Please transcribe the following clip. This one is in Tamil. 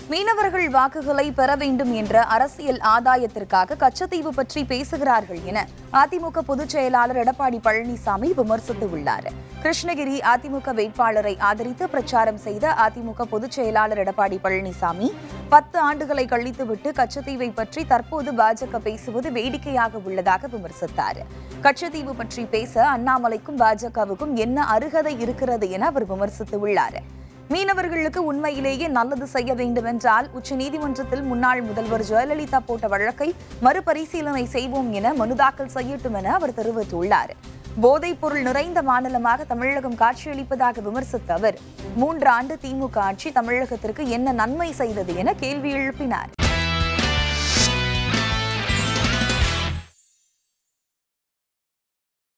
மீனவர்கள் வாக்குகளை பெற வேண்டும் என்ற அரசியல் ஆதாயத்திற்காக கச்சத்தீவு பற்றி பேசுகிறார்கள் என அதிமுக பொதுச் செயலாளர் எடப்பாடி பழனிசாமி விமர்சித்துள்ளார் கிருஷ்ணகிரி அதிமுக வேட்பாளரை ஆதரித்து பிரச்சாரம் செய்த அதிமுக பொதுச் செயலாளர் எடப்பாடி பழனிசாமி பத்து ஆண்டுகளை கழித்துவிட்டு கச்சத்தீவை பற்றி தற்போது பாஜக பேசுவது வேடிக்கையாக உள்ளதாக விமர்சித்தார் கச்சத்தீவு பற்றி பேச அண்ணாமலைக்கும் பாஜகவுக்கும் என்ன அருகதை இருக்கிறது என அவர் விமர்சித்துள்ளார் மீனவர்களுக்கு உண்மையிலேயே நல்லது செய்ய வேண்டுமென்றால் உச்சநீதிமன்றத்தில் முன்னாள் முதல்வர் ஜெயலலிதா போட்ட வழக்கை மறுபரிசீலனை செய்வோம் என மனு தாக்கல் செய்யட்டும் என அவர் தெரிவித்துள்ளார் போதைப் பொருள் நிறைந்த மாநிலமாக தமிழகம் காட்சியளிப்பதாக விமர்சித்த அவர் மூன்று ஆண்டு திமுக ஆட்சி தமிழகத்திற்கு என்ன நன்மை செய்தது என கேள்வி எழுப்பினார்